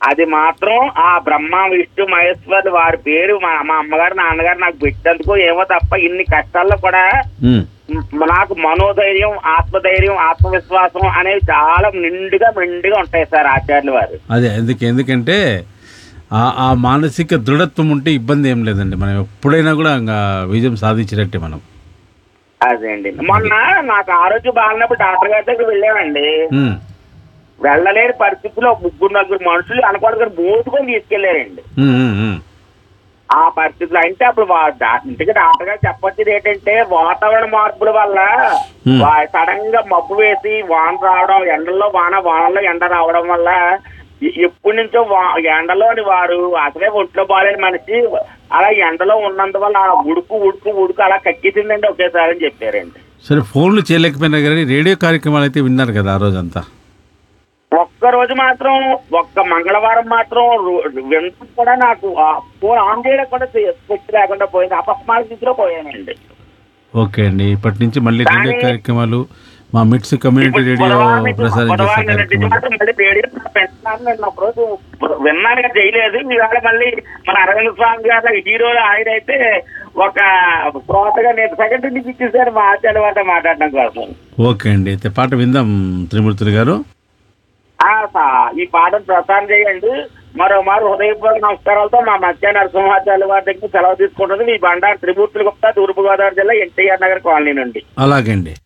అది మాత్రం ఆ బ్రహ్మ విష్ణు మహేశ్వర్ వారి పేరు మా మా అమ్మగారు నాన్నగారు నాకు పెట్టేందుకు ఏమో తప్ప ఇన్ని కష్టాల్లో కూడా ఉమ్, మ్, నాకు మనోధైర్యం ఆత్మధైర్యం ఆత్మవిశ్వాసం అనేవి చాలా నిండుగా మెండుగా ఉంటాయి సార్ ఆచార్యులు వారు అదే ఎందుకు ఎందుకంటే ఆ ఆ మానసిక దృఢత్వం ఉంటే ఇబ్బంది ఏం లేదండి మనం ఎప్పుడైనా కూడా ఇంకా విజయం సాధించినట్టే మనం అదే అండి మొన్న నాకు ఆరోగ్యం బాగాలేనప్పుడు డాక్టర్ గారి దగ్గర వెళ్ళామండి ఉమ్, వెళ్ళలేని పరిస్థితిలో ముగ్గురు నలుగురు మనుషులు అనకూడదు మోసుకొని తీసుకెళ్లారండి ఉమ్, ఉమ్, ఉమ్. ఆ పరిస్థితిలో అంటే అప్పుడు వా- డా- ఇంటికి డాక్టర్ గారు చెప్పొచ్చేది ఏంటంటే వాతావరణ మార్పుల వల్ల Hmm. సడన్ గా మబ్బు వేసి వాన రావడం ఎండల్లో వాన వానలో ఎండ రావడం వల్ల ఎ- ఎప్పటి నుంచో వా- ఎండలోని వారు అసలే ఒంట్లో బాలేని మనిషి అలా ఎండలో ఉన్నందువల్ల ఆ ఉడుకు ఉడుకు ఉడుకు అలా కక్కిసిందండి ఒకేసారి అని చెప్పారండి సరే ఫోన్లు చేయలేకపోయినా కానీ రేడియో కార్యక్రమాలు అయితే విన్నారు కదా ఆ రోజంతా ఒక్క రోజు మాత్రం ఒక్క మంగళవారం మాత్రం రో- వినడం కూడా నాకు ఆ ఫోన్ ఆన్ చేయడం కూడా శక్తి లేకుండా పోయింది అపస్మార స్థితిలో పోయానండి ఓకే అండి ఇప్పటి నుంచి మళ్ళీ రేడియో కానీ- కార్యక్రమాలు మా మిట్స్ కమ్యూనిటీ ఇప్పుడు రేడియో బుధవారం నుంచి- ప్రసారం చేసే బుధవారం నుంచి కార్యక్రమాలు మాత్రం మళ్ళీ రేడియో పెంచుతున్నాను నేను ఒక రోజు విన్నాను కదా చేయలేదు మీవాళ మళ్ళీ మన అరవింద్ స్వామి గారు హీరో ఆయన అయితే ఒక శ్రోతగా నేను సెకండ్ నుంచి ఇచ్చేసారు మా ఆచార్య వారితో మాట్లాడడం కోసం ఓకే అండి అయితే పాట విందాం త్రిమూర్తులు గారు ఆ, సా- ఈ పాటను ప్రసారం చేయండి మరో మారు హృదయపూర్వక నమస్కారాలతో మా మధ్య నరసింహాచార్య వారి దగ్గర సెలవు తీసుకుంటుంది మీ బండారు త్రిమూర్తులు గుప్తా తూర్పుగోదావరి జిల్లా ఎన్టీఆర్ నగర్ కాలనీ నుండి అలాగే అండి